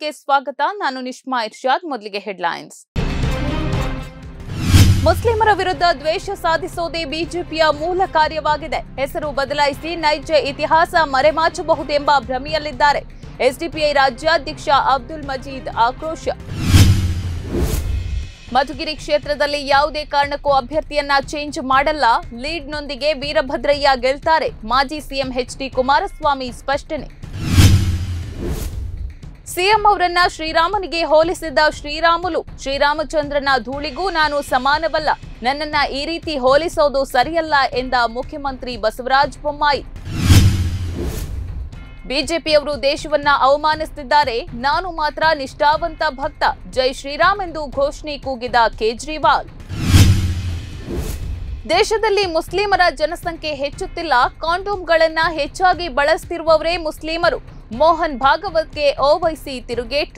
ನ್ಯೂಸ್ಗೆ ಸ್ವಾಗತ ನಾನು ನಿಷ್ಮಾ ಇರ್ಷಾದ್ ಮೊದಲಿಗೆ ಹೆಡ್ಲೈನ್ಸ್ ಮುಸ್ಲಿಮರ ವಿರುದ್ಧ ದ್ವೇಷ ಸಾಧಿಸೋದೇ ಬಿಜೆಪಿಯ ಮೂಲ ಕಾರ್ಯವಾಗಿದೆ ಹೆಸರು ಬದಲಾಯಿಸಿ ನೈಜ ಇತಿಹಾಸ ಮರೆಮಾಚಬಹುದೆಂಬ ಭ್ರಮೆಯಲ್ಲಿದ್ದಾರೆ ಎಸ್ಡಿಪಿಐ ರಾಜ್ಯಾಧ್ಯಕ್ಷ ಅಬ್ದುಲ್ ಮಜೀದ್ ಆಕ್ರೋಶ ಮಧುಗಿರಿ ಕ್ಷೇತ್ರದಲ್ಲಿ ಯಾವುದೇ ಕಾರಣಕ್ಕೂ ಅಭ್ಯರ್ಥಿಯನ್ನ ಚೇಂಜ್ ಮಾಡಲ್ಲ ಲೀಡ್ನೊಂದಿಗೆ ವೀರಭದ್ರಯ್ಯ ಗೆಲ್ತಾರೆ ಮಾಜಿ ಸಿಎಂ ಎಚ್ಡಿ ಕುಮಾರಸ್ವಾಮಿ ಸ್ಪಷ್ಟನೆ ಸಿಎಂ ಅವರನ್ನ ಶ್ರೀರಾಮನಿಗೆ ಹೋಲಿಸಿದ್ದ ಶ್ರೀರಾಮುಲು ಶ್ರೀರಾಮಚಂದ್ರನ ಧೂಳಿಗೂ ನಾನು ಸಮಾನವಲ್ಲ ನನ್ನನ್ನ ಈ ರೀತಿ ಹೋಲಿಸೋದು ಸರಿಯಲ್ಲ ಎಂದ ಮುಖ್ಯಮಂತ್ರಿ ಬಸವರಾಜ ಬೊಮ್ಮಾಯಿ ಬಿಜೆಪಿಯವರು ದೇಶವನ್ನ ಅವಮಾನಿಸುತ್ತಿದ್ದಾರೆ ನಾನು ಮಾತ್ರ ನಿಷ್ಠಾವಂತ ಭಕ್ತ ಜೈ ಶ್ರೀರಾಮ್ ಎಂದು ಘೋಷಣೆ ಕೂಗಿದ ಕೇಜ್ರಿವಾಲ್ ದೇಶದಲ್ಲಿ ಮುಸ್ಲಿಮರ ಜನಸಂಖ್ಯೆ ಹೆಚ್ಚುತ್ತಿಲ್ಲ ಕಾಂಡೋಮ್ಗಳನ್ನ ಹೆಚ್ಚಾಗಿ ಬಳಸ್ತಿರುವವರೇ ಮುಸ್ಲಿಮರು ಮೋಹನ್ ಭಾಗವತ್ಗೆ ಓವೈಸಿ ತಿರುಗೇಟು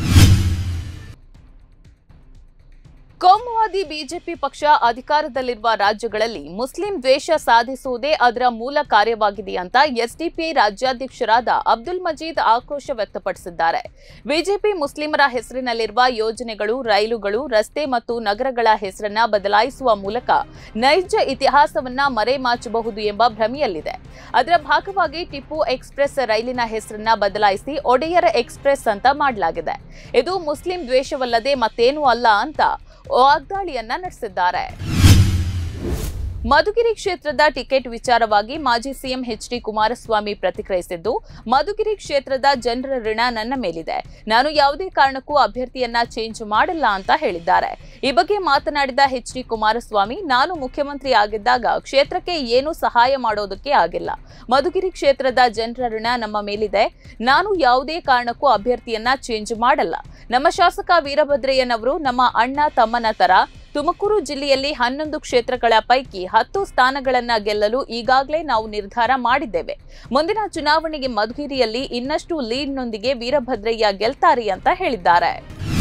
ಕೋಮುವಾದಿ ಬಿಜೆಪಿ ಪಕ್ಷ ಅಧಿಕಾರದಲ್ಲಿರುವ ರಾಜ್ಯಗಳಲ್ಲಿ ಮುಸ್ಲಿಂ ದ್ವೇಷ ಸಾಧಿಸುವುದೇ ಅದರ ಮೂಲ ಕಾರ್ಯವಾಗಿದೆ ಅಂತ ಎಸ್ಡಿಪಿಐ ರಾಜ್ಯಾಧ್ಯಕ್ಷರಾದ ಅಬ್ದುಲ್ ಮಜೀದ್ ಆಕ್ರೋಶ ವ್ಯಕ್ತಪಡಿಸಿದ್ದಾರೆ ಬಿಜೆಪಿ ಮುಸ್ಲಿಮರ ಹೆಸರಿನಲ್ಲಿರುವ ಯೋಜನೆಗಳು ರೈಲುಗಳು ರಸ್ತೆ ಮತ್ತು ನಗರಗಳ ಹೆಸರನ್ನ ಬದಲಾಯಿಸುವ ಮೂಲಕ ನೈಜ ಇತಿಹಾಸವನ್ನ ಮರೆಮಾಚಬಹುದು ಎಂಬ ಭ್ರಮೆಯಲ್ಲಿದೆ ಅದರ ಭಾಗವಾಗಿ ಟಿಪ್ಪು ಎಕ್ಸ್ಪ್ರೆಸ್ ರೈಲಿನ ಹೆಸರನ್ನ ಬದಲಾಯಿಸಿ ಒಡೆಯರ ಎಕ್ಸ್ಪ್ರೆಸ್ ಅಂತ ಮಾಡಲಾಗಿದೆ ಇದು ಮುಸ್ಲಿಂ ದ್ವೇಷವಲ್ಲದೆ ಮತ್ತೇನೂ ಅಲ್ಲ ಅಂತ ವಾಗ್ದಾಳಿಯನ್ನ ನಡೆಸಿದ್ದಾರೆ ಮಧುಗಿರಿ ಕ್ಷೇತ್ರದ ಟಿಕೆಟ್ ವಿಚಾರವಾಗಿ ಮಾಜಿ ಸಿಎಂ ಎಚ್ ಡಿ ಕುಮಾರಸ್ವಾಮಿ ಪ್ರತಿಕ್ರಿಯಿಸಿದ್ದು ಮಧುಗಿರಿ ಕ್ಷೇತ್ರದ ಜನರ ಋಣ ನನ್ನ ಮೇಲಿದೆ ನಾನು ಯಾವುದೇ ಕಾರಣಕ್ಕೂ ಅಭ್ಯರ್ಥಿಯನ್ನ ಚೇಂಜ್ ಮಾಡಲ್ಲ ಅಂತ ಹೇಳಿದ್ದಾರೆ ಈ ಬಗ್ಗೆ ಮಾತನಾಡಿದ ಎಚ್ ಡಿ ಕುಮಾರಸ್ವಾಮಿ ನಾನು ಮುಖ್ಯಮಂತ್ರಿ ಆಗಿದ್ದಾಗ ಕ್ಷೇತ್ರಕ್ಕೆ ಏನೂ ಸಹಾಯ ಮಾಡೋದಕ್ಕೆ ಆಗಿಲ್ಲ ಮಧುಗಿರಿ ಕ್ಷೇತ್ರದ ಜನರ ಋಣ ನಮ್ಮ ಮೇಲಿದೆ ನಾನು ಯಾವುದೇ ಕಾರಣಕ್ಕೂ ಅಭ್ಯರ್ಥಿಯನ್ನ ಚೇಂಜ್ ಮಾಡಲ್ಲ ನಮ್ಮ ಶಾಸಕ ವೀರಭದ್ರಯ್ಯನವರು ನಮ್ಮ ಅಣ್ಣ ತಮ್ಮನ ತರ ತುಮಕೂರು ಜಿಲ್ಲೆಯಲ್ಲಿ ಹನ್ನೊಂದು ಕ್ಷೇತ್ರಗಳ ಪೈಕಿ ಹತ್ತು ಸ್ಥಾನಗಳನ್ನ ಗೆಲ್ಲಲು ಈಗಾಗಲೇ ನಾವು ನಿರ್ಧಾರ ಮಾಡಿದ್ದೇವೆ ಮುಂದಿನ ಚುನಾವಣೆಗೆ ಮಧುಗಿರಿಯಲ್ಲಿ ಇನ್ನಷ್ಟು ಲೀಡ್ನೊಂದಿಗೆ ವೀರಭದ್ರಯ್ಯ ಗೆಲ್ತಾರೆ ಅಂತ ಹೇಳಿದ್ದಾರೆ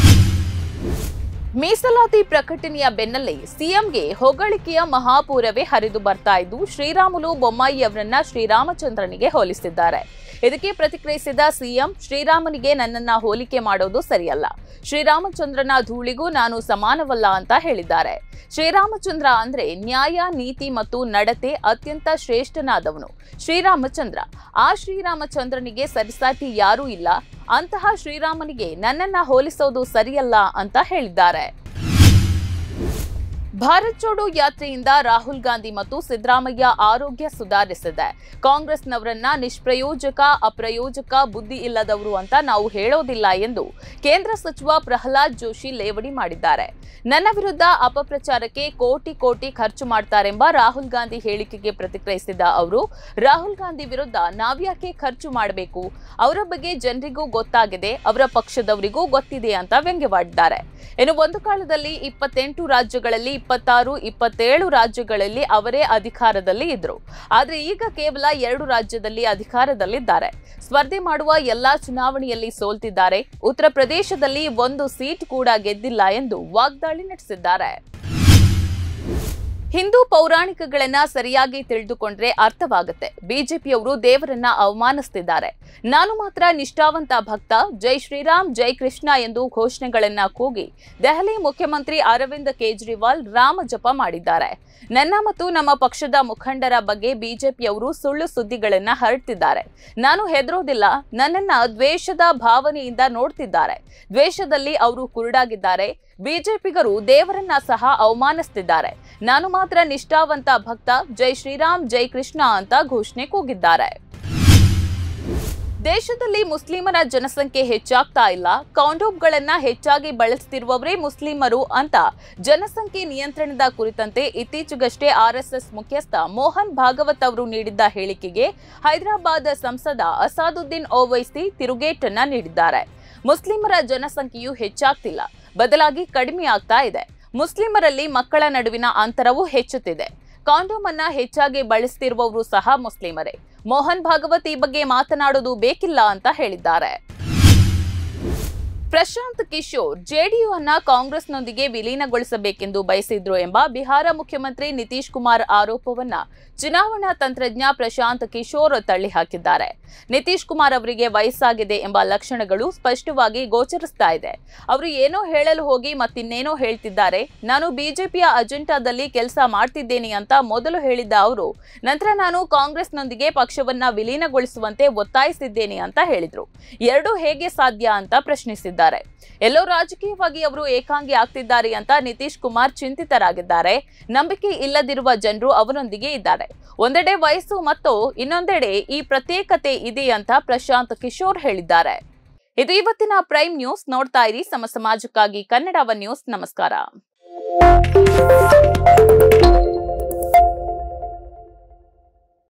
ಮೀಸಲಾತಿ ಪ್ರಕಟಣೆಯ ಬೆನ್ನಲ್ಲೇ ಸಿಎಂಗೆ ಹೊಗಳಿಕೆಯ ಮಹಾಪೂರವೇ ಹರಿದು ಬರ್ತಾ ಇದ್ದು ಶ್ರೀರಾಮುಲು ಬೊಮ್ಮಾಯಿ ಅವರನ್ನ ಶ್ರೀರಾಮಚಂದ್ರನಿಗೆ ಹೋಲಿಸಿದ್ದಾರೆ ಇದಕ್ಕೆ ಪ್ರತಿಕ್ರಿಯಿಸಿದ ಸಿಎಂ ಶ್ರೀರಾಮನಿಗೆ ನನ್ನನ್ನ ಹೋಲಿಕೆ ಮಾಡೋದು ಸರಿಯಲ್ಲ ಶ್ರೀರಾಮಚಂದ್ರನ ಧೂಳಿಗೂ ನಾನು ಸಮಾನವಲ್ಲ ಅಂತ ಹೇಳಿದ್ದಾರೆ ಶ್ರೀರಾಮಚಂದ್ರ ಅಂದ್ರೆ ನ್ಯಾಯ ನೀತಿ ಮತ್ತು ನಡತೆ ಅತ್ಯಂತ ಶ್ರೇಷ್ಠನಾದವನು ಶ್ರೀರಾಮಚಂದ್ರ ಆ ಶ್ರೀರಾಮಚಂದ್ರನಿಗೆ ಸರಿಸಾಟಿ ಯಾರೂ ಇಲ್ಲ ಅಂತಹ ಶ್ರೀರಾಮನಿಗೆ ನನ್ನನ್ನ ಹೋಲಿಸೋದು ಸರಿಯಲ್ಲ ಅಂತ ಹೇಳಿದ್ದಾರೆ ಭಾರತ್ ಜೋಡೋ ಯಾತ್ರೆಯಿಂದ ರಾಹುಲ್ ಗಾಂಧಿ ಮತ್ತು ಸಿದ್ದರಾಮಯ್ಯ ಆರೋಗ್ಯ ಸುಧಾರಿಸಿದೆ ಕಾಂಗ್ರೆಸ್ನವರನ್ನ ನಿಷ್ಪ್ರಯೋಜಕ ಅಪ್ರಯೋಜಕ ಬುದ್ಧಿ ಇಲ್ಲದವರು ಅಂತ ನಾವು ಹೇಳೋದಿಲ್ಲ ಎಂದು ಕೇಂದ್ರ ಸಚಿವ ಪ್ರಹ್ಲಾದ್ ಜೋಶಿ ಲೇವಡಿ ಮಾಡಿದ್ದಾರೆ ನನ್ನ ವಿರುದ್ಧ ಅಪಪ್ರಚಾರಕ್ಕೆ ಕೋಟಿ ಕೋಟಿ ಖರ್ಚು ಮಾಡ್ತಾರೆಂಬ ರಾಹುಲ್ ಗಾಂಧಿ ಹೇಳಿಕೆಗೆ ಪ್ರತಿಕ್ರಿಯಿಸಿದ ಅವರು ರಾಹುಲ್ ಗಾಂಧಿ ವಿರುದ್ಧ ನಾವ್ಯಾಕೆ ಖರ್ಚು ಮಾಡಬೇಕು ಅವರ ಬಗ್ಗೆ ಜನರಿಗೂ ಗೊತ್ತಾಗಿದೆ ಅವರ ಪಕ್ಷದವರಿಗೂ ಗೊತ್ತಿದೆ ಅಂತ ವ್ಯಂಗ್ಯವಾಡಿದ್ದಾರೆ ಇನ್ನು ಒಂದು ಕಾಲದಲ್ಲಿ ಇಪ್ಪತ್ತೆಂಟು ರಾಜ್ಯಗಳಲ್ಲಿ ಇಪ್ಪತ್ತಾರು ಇಪ್ಪತ್ತೇಳು ರಾಜ್ಯಗಳಲ್ಲಿ ಅವರೇ ಅಧಿಕಾರದಲ್ಲಿ ಇದ್ರು ಆದ್ರೆ ಈಗ ಕೇವಲ ಎರಡು ರಾಜ್ಯದಲ್ಲಿ ಅಧಿಕಾರದಲ್ಲಿದ್ದಾರೆ ಸ್ಪರ್ಧೆ ಮಾಡುವ ಎಲ್ಲಾ ಚುನಾವಣೆಯಲ್ಲಿ ಸೋಲ್ತಿದ್ದಾರೆ ಉತ್ತರ ಪ್ರದೇಶದಲ್ಲಿ ಒಂದು ಸೀಟ್ ಕೂಡ ಗೆದ್ದಿಲ್ಲ ಎಂದು ವಾಗ್ದಾಳಿ ನಡೆಸಿದ್ದಾರೆ ಹಿಂದೂ ಪೌರಾಣಿಕಗಳನ್ನ ಸರಿಯಾಗಿ ತಿಳಿದುಕೊಂಡ್ರೆ ಅರ್ಥವಾಗುತ್ತೆ ಬಿಜೆಪಿಯವರು ದೇವರನ್ನ ಅವಮಾನಿಸುತ್ತಿದ್ದಾರೆ ನಾನು ಮಾತ್ರ ನಿಷ್ಠಾವಂತ ಭಕ್ತ ಜೈ ಶ್ರೀರಾಮ್ ಜೈ ಕೃಷ್ಣ ಎಂದು ಘೋಷಣೆಗಳನ್ನ ಕೂಗಿ ದೆಹಲಿ ಮುಖ್ಯಮಂತ್ರಿ ಅರವಿಂದ್ ಕೇಜ್ರಿವಾಲ್ ರಾಮ ಜಪ ಮಾಡಿದ್ದಾರೆ ನನ್ನ ಮತ್ತು ನಮ್ಮ ಪಕ್ಷದ ಮುಖಂಡರ ಬಗ್ಗೆ ಬಿಜೆಪಿಯವರು ಸುಳ್ಳು ಸುದ್ದಿಗಳನ್ನ ಹರಡ್ತಿದ್ದಾರೆ ನಾನು ಹೆದರೋದಿಲ್ಲ ನನ್ನನ್ನ ದ್ವೇಷದ ಭಾವನೆಯಿಂದ ನೋಡ್ತಿದ್ದಾರೆ ದ್ವೇಷದಲ್ಲಿ ಅವರು ಕುರುಡಾಗಿದ್ದಾರೆ ಬಿಜೆಪಿಗರು ದೇವರನ್ನ ಸಹ ಅವಮಾನಿಸುತ್ತಿದ್ದಾರೆ ನಾನು ಮಾತ್ರ ನಿಷ್ಠಾವಂತ ಭಕ್ತ ಜೈ ಶ್ರೀರಾಮ್ ಜೈ ಕೃಷ್ಣ ಅಂತ ಘೋಷಣೆ ಕೂಗಿದ್ದಾರೆ ದೇಶದಲ್ಲಿ ಮುಸ್ಲಿಮರ ಜನಸಂಖ್ಯೆ ಹೆಚ್ಚಾಗ್ತಾ ಇಲ್ಲ ಕಾಂಡೋಮ್ಗಳನ್ನ ಹೆಚ್ಚಾಗಿ ಬಳಸ್ತಿರುವವರೇ ಮುಸ್ಲಿಮರು ಅಂತ ಜನಸಂಖ್ಯೆ ನಿಯಂತ್ರಣದ ಕುರಿತಂತೆ ಇತ್ತೀಚೆಗಷ್ಟೇ ಆರ್ಎಸ್ಎಸ್ ಮುಖ್ಯಸ್ಥ ಮೋಹನ್ ಭಾಗವತ್ ಅವರು ನೀಡಿದ್ದ ಹೇಳಿಕೆಗೆ ಹೈದರಾಬಾದ್ ಸಂಸದ ಅಸಾದುದ್ದೀನ್ ಓವೈಸಿ ತಿರುಗೇಟನ್ನ ನೀಡಿದ್ದಾರೆ ಮುಸ್ಲಿಮರ ಜನಸಂಖ್ಯೆಯು ಹೆಚ್ಚಾಗ್ತಿಲ್ಲ ಬದಲಾಗಿ ಕಡಿಮೆ ಆಗ್ತಾ ಇದೆ ಮುಸ್ಲಿಮರಲ್ಲಿ ಮಕ್ಕಳ ನಡುವಿನ ಅಂತರವೂ ಹೆಚ್ಚುತ್ತಿದೆ ಕಾಂಡೋಮ್ ಅನ್ನ ಹೆಚ್ಚಾಗಿ ಬಳಸ್ತಿರುವವರು ಸಹ ಮುಸ್ಲಿಮರೇ ಮೋಹನ್ ಭಾಗವತ್ ಈ ಬಗ್ಗೆ ಮಾತನಾಡೋದು ಬೇಕಿಲ್ಲ ಅಂತ ಹೇಳಿದ್ದಾರೆ ಪ್ರಶಾಂತ್ ಕಿಶೋರ್ ಜೆಡಿಯು ಅನ್ನ ಕಾಂಗ್ರೆಸ್ನೊಂದಿಗೆ ವಿಲೀನಗೊಳಿಸಬೇಕೆಂದು ಬಯಸಿದ್ರು ಎಂಬ ಬಿಹಾರ ಮುಖ್ಯಮಂತ್ರಿ ನಿತೀಶ್ ಕುಮಾರ್ ಆರೋಪವನ್ನ ಚುನಾವಣಾ ತಂತ್ರಜ್ಞ ಪ್ರಶಾಂತ್ ಕಿಶೋರ್ ತಳ್ಳಿ ಹಾಕಿದ್ದಾರೆ ನಿತೀಶ್ ಕುಮಾರ್ ಅವರಿಗೆ ವಯಸ್ಸಾಗಿದೆ ಎಂಬ ಲಕ್ಷಣಗಳು ಸ್ಪಷ್ಟವಾಗಿ ಗೋಚರಿಸ್ತಾ ಇದೆ ಅವರು ಏನೋ ಹೇಳಲು ಹೋಗಿ ಮತ್ತಿನ್ನೇನೋ ಹೇಳ್ತಿದ್ದಾರೆ ನಾನು ಬಿಜೆಪಿಯ ಅಜೆಂಡಾದಲ್ಲಿ ಕೆಲಸ ಮಾಡ್ತಿದ್ದೇನೆ ಅಂತ ಮೊದಲು ಹೇಳಿದ್ದ ಅವರು ನಂತರ ನಾನು ಕಾಂಗ್ರೆಸ್ನೊಂದಿಗೆ ಪಕ್ಷವನ್ನ ವಿಲೀನಗೊಳಿಸುವಂತೆ ಒತ್ತಾಯಿಸಿದ್ದೇನೆ ಅಂತ ಹೇಳಿದ್ರು ಎರಡೂ ಹೇಗೆ ಸಾಧ್ಯ ಅಂತ ಪ್ರಶ್ನಿಸಿದ್ದಾರೆ ಎಲ್ಲೋ ರಾಜಕೀಯವಾಗಿ ಅವರು ಏಕಾಂಗಿ ಆಗ್ತಿದ್ದಾರೆ ಅಂತ ನಿತೀಶ್ ಕುಮಾರ್ ಚಿಂತಿತರಾಗಿದ್ದಾರೆ ನಂಬಿಕೆ ಇಲ್ಲದಿರುವ ಜನರು ಅವರೊಂದಿಗೆ ಇದ್ದಾರೆ ಒಂದೆಡೆ ವಯಸ್ಸು ಮತ್ತು ಇನ್ನೊಂದೆಡೆ ಈ ಪ್ರತ್ಯೇಕತೆ ಇದೆ ಅಂತ ಪ್ರಶಾಂತ್ ಕಿಶೋರ್ ಹೇಳಿದ್ದಾರೆ ಇದು ಇವತ್ತಿನ ಪ್ರೈಮ್ ನ್ಯೂಸ್ ನೋಡ್ತಾ ಇರಿ ಸಮ ಸಮಾಜಕ್ಕಾಗಿ ಕನ್ನಡ ಒನ್ ನ್ಯೂಸ್ ನಮಸ್ಕಾರ